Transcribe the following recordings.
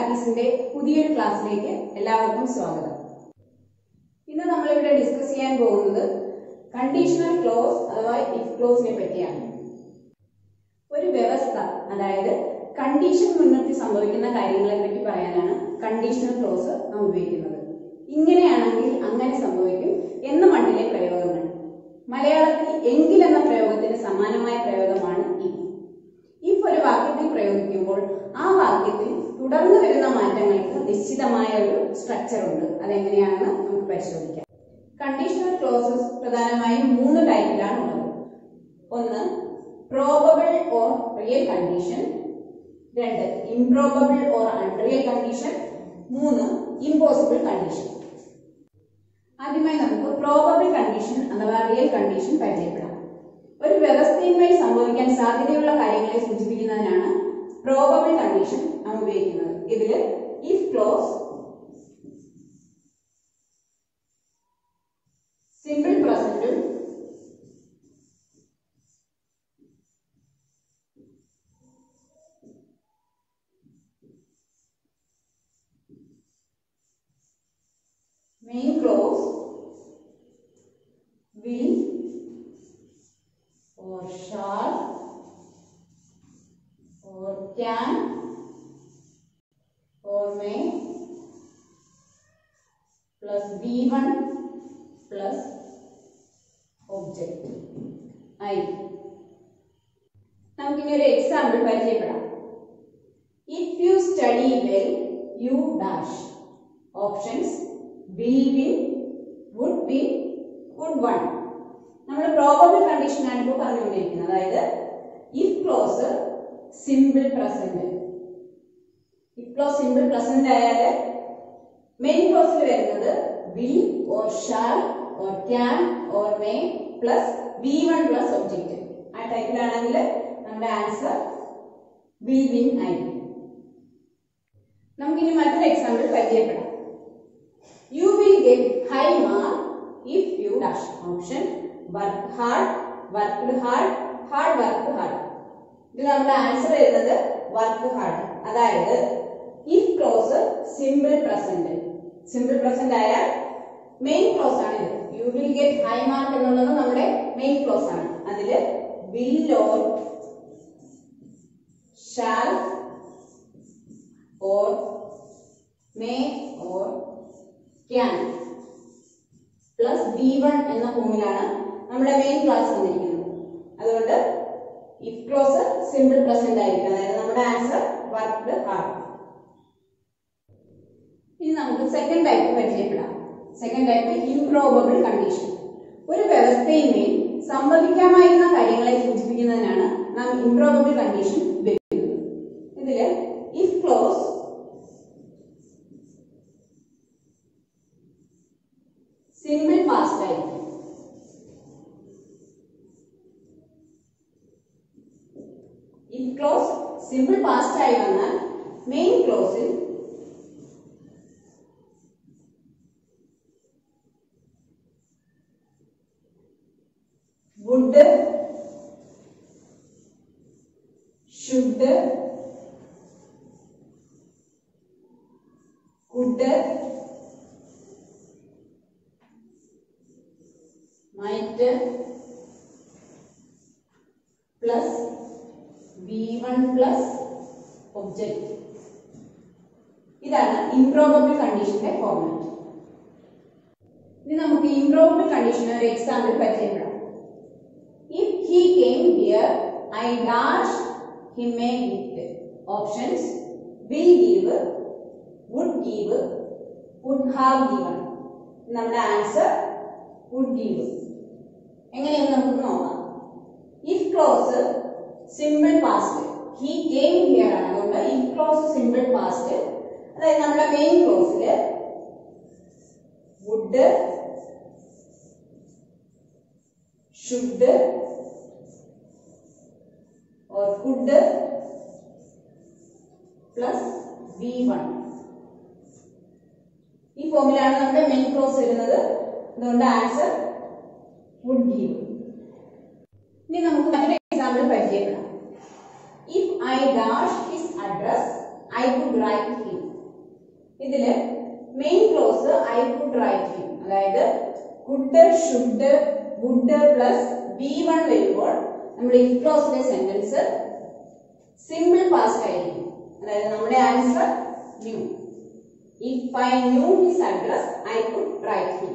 പ്രാക്ടീസിന്റെ പുതിയൊരു ക്ലാസ്സിലേക്ക് എല്ലാവർക്കും സ്വാഗതം ഇന്ന് നമ്മളിവിടെ ഡിസ്കസ് ചെയ്യാൻ പോകുന്നത് കണ്ടീഷണൽ ക്ലോസ് അഥവാ ഇഫ് ക്ലോസിനെ പറ്റിയാണ് ഒരു വ്യവസ്ഥ അതായത് കണ്ടീഷൻ മുൻനിർത്തി സംഭവിക്കുന്ന കാര്യങ്ങളെ പറ്റി പറയാനാണ് കണ്ടീഷണൽ ക്ലോസ് നാം ഉപയോഗിക്കുന്നത് ഇങ്ങനെയാണെങ്കിൽ അങ്ങനെ സംഭവിക്കും എന്ന മട്ടിലെ പ്രയോഗങ്ങൾ മലയാളത്തിൽ എങ്കിൽ എന്ന പ്രയോഗത്തിന് സമാനമായ പ്രയോഗമാണ് ഇഫ് ഇഫ് ഒരു വാക്യത്തിൽ പ്രയോഗിക്കുമ്പോൾ ആ വാക്യത്തിൽ തുടർന്ന് വരുന്ന മാറ്റങ്ങൾക്ക് നിശ്ചിതമായ ഒരു സ്ട്രക്ചർ ഉണ്ട് അതെങ്ങനെയാണെന്ന് നമുക്ക് പരിശോധിക്കാം കണ്ടീഷണൽ ക്ലോസസ് പ്രധാനമായും മൂന്ന് ടൈപ്പിലാണ് ഉള്ളത് ഒന്ന് പ്രോബബിൾ ഓർ റിയൽ കണ്ടീഷൻ രണ്ട് ഇംപ്രോബബിൾ ഓർ അൺറിയൽ കണ്ടീഷൻ മൂന്ന് ഇമ്പോസിബിൾ കണ്ടീഷൻ ആദ്യമായി നമുക്ക് പ്രോബബിൾ കണ്ടീഷൻ അഥവാ റിയൽ കണ്ടീഷൻ പരിചയപ്പെടാം ഒരു വ്യവസ്ഥയിന്മേൽ സംഭവിക്കാൻ സാധ്യതയുള്ള കാര്യങ്ങളെ സൂചിപ്പിക്കുന്നതിനാണ് പ്രോബബിൾ കണ്ടീഷൻ നാം ഉപയോഗിക്കുന്നത് ഇതിൽ ഇഫ് ക്ലോസ് സിമ്പിൾ പ്രസന്റും main clause will or shall or can or may plus v1 plus object i നമുക്കിനി ഒരു എക്സാമ്പിൾ പരിചയപ്പെടാം if you study well you dash options will win would win would won നമ്മൾ probable condition ആണ് ഇപ്പോൾ പറഞ്ഞുകൊണ്ടിരിക്കുന്നത് അതായത് if clause simple present if clause simple present ആയാൽ main ക്ലോസിൽ വരുന്നത് will or shall or can or may plus V one plus object ആ ടൈപ്പിലാണെങ്കിൽ നമ്മുടെ ആൻസർ വിൽ വിൻ ആയിരിക്കും നമുക്കിനി മറ്റൊരു എക്സാമ്പിൾ പരിചയപ്പെടാം You will get high mark if you dash option work hard, worked hard, hard worked hard. ഇതിൽ നമ്മുടെ answer വരുന്നത് വർക്ക് ഹാർഡ് അതായത് if clause simple present simple present ആയാൽ മെയിൻ ക്ലോസ് ആണ് ഇത് you will get high mark എന്നുള്ളത് നമ്മുടെ main clause ആണ് അതിൽ will or shall or may or can plus V one എന്ന ഫോമിലാണ് നമ്മുടെ മെയിൻ ക്ലാസ് വന്നിരിക്കുന്നത് അതുകൊണ്ട് ഇഫ് ക്ലോസ് സിമ്പിൾ പ്രസന്റ് ആയിരിക്കും അതായത് നമ്മുടെ ആൻസർ വർക്ക്ഡ് ഹാർഡ് ഇനി നമുക്ക് സെക്കൻഡ് ടൈപ്പ് പരിചയപ്പെടാം സെക്കൻഡ് ടൈപ്പ് ഇംപ്രോബബിൾ കണ്ടീഷൻ ഒരു വ്യവസ്ഥയിന്മേൽ സംഭവിക്കാമായിരുന്ന കാര്യങ്ങളെ സൂചിപ്പിക്കുന്നതിനാണ് നാം ഇംപ്രോബബിൾ കണ്ടീഷൻ ഉപയോഗിക്കുന്നത് ഇതില് ഇഫ് ക്ലോസ് സിമ്പിൾ പാസ്റ്റ് ആയിരിക്കും ഇഫ് ക്ലോസ് സിമ്പിൾ പാസ്റ്റ് ആയി വന്നാൽ മെയിൻ ക്ലോസിൽ would should could might plus V one plus object ഇതാണ് ഇംപ്രോബബിൾ കണ്ടീഷന്റെ ഫോർമാറ്റ് ഇനി നമുക്ക് ഇംപ്രോബബിൾ കണ്ടീഷന് ഒരു എക്സാമ്പിൾ പരിചയപ്പെടാം if he came here I dash him a gift options will give would give would have given നമ്മുടെ answer would give എങ്ങനെയെന്ന് നമുക്ക് നോക്കാം if clause simple past he came here ആണ് അതുകൊണ്ട് ഇഫ് ക്ലോസ് സിമ്പിൾ പാസ്റ്റ് അതായത് നമ്മുടെ main ക്ലോസില് would should or could plus V one ഈ ഫോമിലാണ് നമ്മുടെ മെയിൻ ക്ലോസ് വരുന്നത് അതുകൊണ്ട് ആൻസർ വുഡ് ഗീവ് ഇനി നമുക്ക് മറ്റൊരു എക്സാമ്പിൾ പരിചയപ്പെടാം if I dash his address I would write him ഇതില് main clause I would write you അതായത് could should would plus V one വരുമ്പോൾ നമ്മുടെ ഇഫ് ക്ലോസിലെ സെന്റൻസ് സിമ്പിൾ പാസ്റ്റ് ആയിരിക്കും അതായത് നമ്മുടെ answer knew if I knew his address I could write him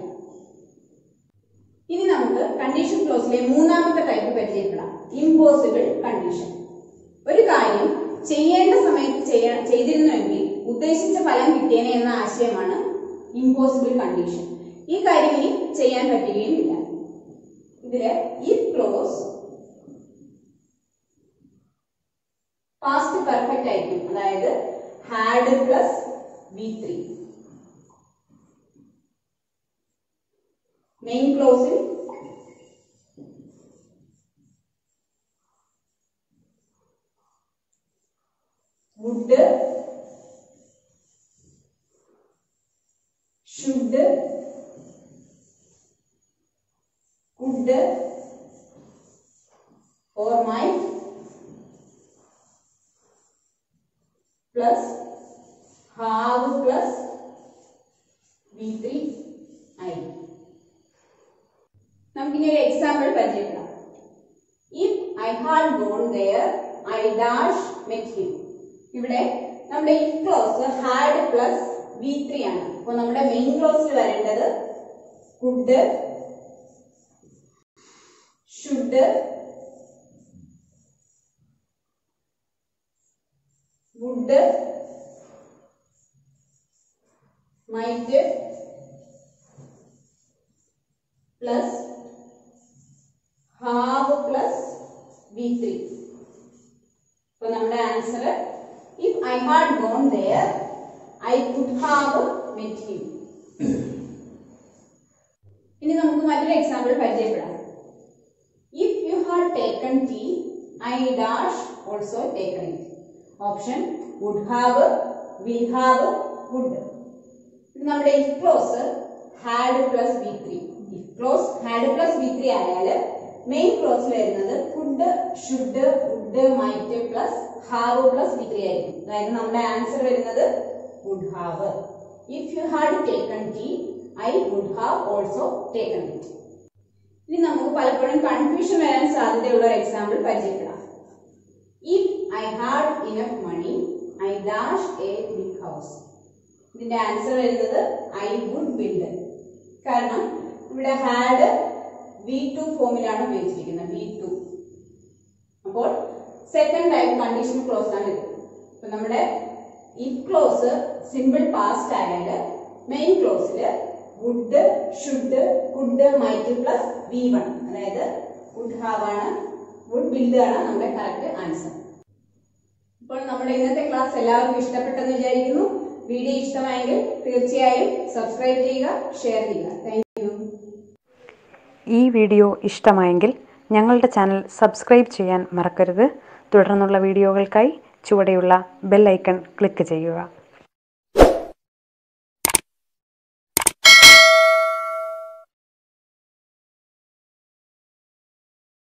ഇനി നമുക്ക് കണ്ടീഷൻ ക്ലോസിലെ മൂന്നാമത്തെ ടൈപ്പ് പരിചയപ്പെടാം ഇമ്പോസിബിൾ കണ്ടീഷൻ ഒരു കാര്യം ചെയ്യേണ്ട സമയത്ത് ചെയ്യാ ചെയ്തിരുന്നുവെങ്കിൽ ഉദ്ദേശിച്ച ഫലം കിട്ടിയേനെ എന്ന ആശയമാണ് ഇമ്പോസിബിൾ കണ്ടീഷൻ ഈ കാര്യം ഇനി ചെയ്യാൻ പറ്റുകയുമില്ല ഇതില് ഇഫ് ക്ലോസ് പാസ്റ്റ് പെർഫെക്റ്റ് ആയിരിക്കും അതായത് had plus V three main ക്ലോസിൽ would should could or might plus have plus V three ആയിരിക്കും നമുക്കിനി ഒരു എക്സാമ്പിൾ പരിചയപ്പെടാം if I had gone there I dash met him ഇവിടെ നമ്മുടെ if clause had plus V three ആണ് അപ്പൊ നമ്മുടെ മെയിൻ ക്ലോസിൽ വരേണ്ടത് could should would might plus have plus V three അപ്പൊ നമ്മുടെ answer if I had gone there I could have met him ഇനി നമുക്ക് മറ്റൊരു എക്സാമ്പിൾ പരിചയപ്പെടാം if you had taken tea I dash also taken it option would have will have would നമ്മുടെ if clause had plus V three if clause had plus V three ആയാല് main ക്ലോസിൽ വരുന്നത് could should would might plus have plus V three ആയിരിക്കും അതായത് നമ്മുടെ answer വരുന്നത് would have if you had taken tea I would have also taken it ഇനി നമുക്ക് പലപ്പോഴും കൺഫ്യൂഷൻ വരാൻ സാധ്യതയുള്ള ഒരു എക്സാമ്പിൾ പരിചയപ്പെടാം if I had enough money I dash a big house ഇതിന്റെ ആൻസർ വരുന്നത് ഐ വുഡ് ബിൽഡ് കാരണം ഇവിടെ ഹാഡ് വി ടു ഫോമിലാണ് ഉപയോഗിച്ചിരിക്കുന്നത് വി ടു അപ്പോൾ സെക്കൻഡ് ടൈപ്പ് കണ്ടീഷൻ ക്ലോസ് ആണ് ഇത് അപ്പൊ നമ്മുടെ ഇഫ് ക്ലോസ് സിമ്പിൾ പാസ്റ്റ് ആയാല് മെയിൻ ക്ലോസില് would should could might plus V one അതായത് വുഡ് ഹാവ് ആണ് വുഡ് ബിൽഡ് ആണ് നമ്മുടെ കറക്റ്റ് ആൻസർ ഇപ്പോൾ നമ്മുടെ ഇന്നത്തെ ക്ലാസ് എല്ലാവർക്കും ഇഷ്ടപ്പെട്ടെന്ന് വിചാരിക്കുന്നു വീഡിയോ ഇഷ്ടമായെങ്കിൽ തീർച്ചയായും സബ്സ്ക്രൈബ് ചെയ്യുക ഷെയർ ചെയ്യുക താങ്ക് യു ഈ വീഡിയോ ഇഷ്ടമായെങ്കിൽ ഞങ്ങളുടെ ചാനൽ സബ്സ്ക്രൈബ് ചെയ്യാൻ മറക്കരുത് തുടർന്നുള്ള വീഡിയോകൾക്കായി ചുവടെയുള്ള ബെൽ ഐക്കൺ ക്ലിക്ക് ചെയ്യുക